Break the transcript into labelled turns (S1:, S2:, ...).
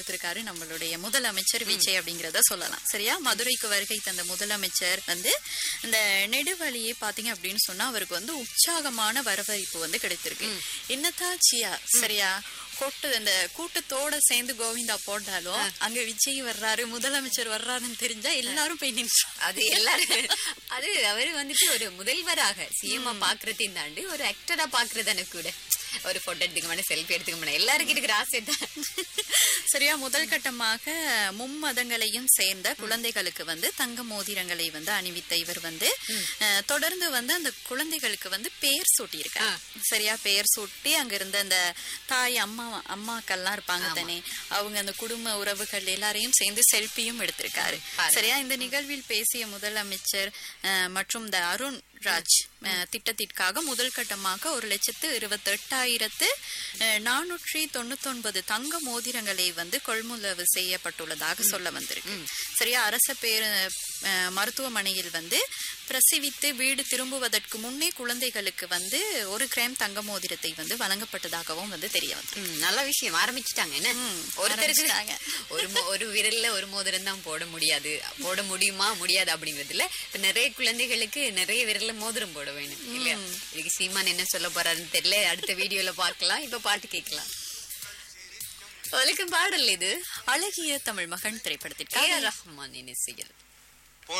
S1: கொடுத்திருக்காரு நம்மளுடைய முதலமைச்சர் விஜய் அப்படிங்கறத சொல்லலாம் சரியா மதுரைக்கு வருகை தந்த முதலமைச்சர் வந்து இந்த நெடுவழியை பாத்தீங்க அப்படின்னு சொன்னா அவருக்கு வந்து உற்சாகமான வரவேற்பு வந்து கிடைத்திருக்கு என்னத்தாச்சியா சரியா கொட்டு இந்த கூட்டத்தோட சேர்ந்து கோவிந்தா போட்டாலும் அங்க விஜய் வர்றாரு முதலமைச்சர் வர்றாருன்னு தெரிஞ்சா எல்லாரும் போய் நின்று
S2: அது எல்லாரும் அது அவரு வந்துட்டு ஒரு முதல்வராக சிஎம்ஆ பாக்குறதையும் தாண்டி ஒரு ஆக்டரா பாக்குறதானே கூட ஒரு போட்டோ எடுத்துக்க மாட்டேன் செல்ஃபி எடுத்துக்க மாட்டேன் எல்லாருக்கும் இருக்கிற ஆசை தான்
S1: சரியா முதல் கட்டமாக மும்மதங்களையும் சேர்ந்த குழந்தைகளுக்கு வந்து தங்க மோதிரங்களை வந்து அணிவித்த இவர் வந்து அஹ், தொடர்ந்து வந்து அந்த குழந்தைகளுக்கு வந்து பெயர் சூட்டியிருக்காரு சரியா பெயர் சூட்டி அங்க இருந்த அந்த தாய் அம்மா அம்மாக்கள்லாம் இருப்பாங்க தானே அவங்க அந்த குடும்ப உறவுகள் எல்லாரையும் சேர்ந்து செல்ஃபியும் எடுத்திருக்காரு சரியா இந்த நிகழ்வில் பேசிய முதலமைச்சர் அஹ், மற்றும் இந்த அருண் ராஜ் அஹ், திட்டத்திற்காக முதல் கட்டமாக ஒரு லட்சத்து இருபத்தி எட்டாயிரத்து நானூற்றி தொண்ணூத்தி ஒன்பது தங்க மோதிரங்களை வந்து கொள்முதல் செய்யப்பட்டுள்ளதாக சொல்ல வந்திருக்கு சரியா அரச பேரு அஹ், மருத்துவமனையில் வந்து பிரசவித்து வீடு திரும்புவதற்கு முன்னே குழந்தைகளுக்கு வந்து ஒரு கிராம் தங்க மோதிரத்தை வந்து வழங்கப்பட்டதாகவும் வந்து தெரிய வந்தது
S2: ம், நல்ல விஷயம் ஆரம்பிச்சுட்டாங்க என்ன ஒருத்தருக்கு
S1: ஆரம்பிச்சுட்டாங்க.
S2: ஒரு மோ- ஒரு விரல்ல ஒரு மோதிரம் தான் போட முடியாது போட முடியுமா முடியாது அப்படிங்கறதுல இப்ப நிறைய குழந்தைகளுக்கு நிறைய விரல்ல மோதிரம் போட வேணும் இல்லையா இதுக்கு சீமான் என்ன சொல்ல போறாருன்னு தெரியல அடுத்த வீடியோல பார்க்கலாம் இப்ப பாட்டு கேட்கலாம் உங்களுக்கு பாடல் இது
S1: அழகிய தமிழ் மகன்
S2: ஏ
S1: திரைப்படத்திற்காக
S2: ரஹ்மான் இசையில்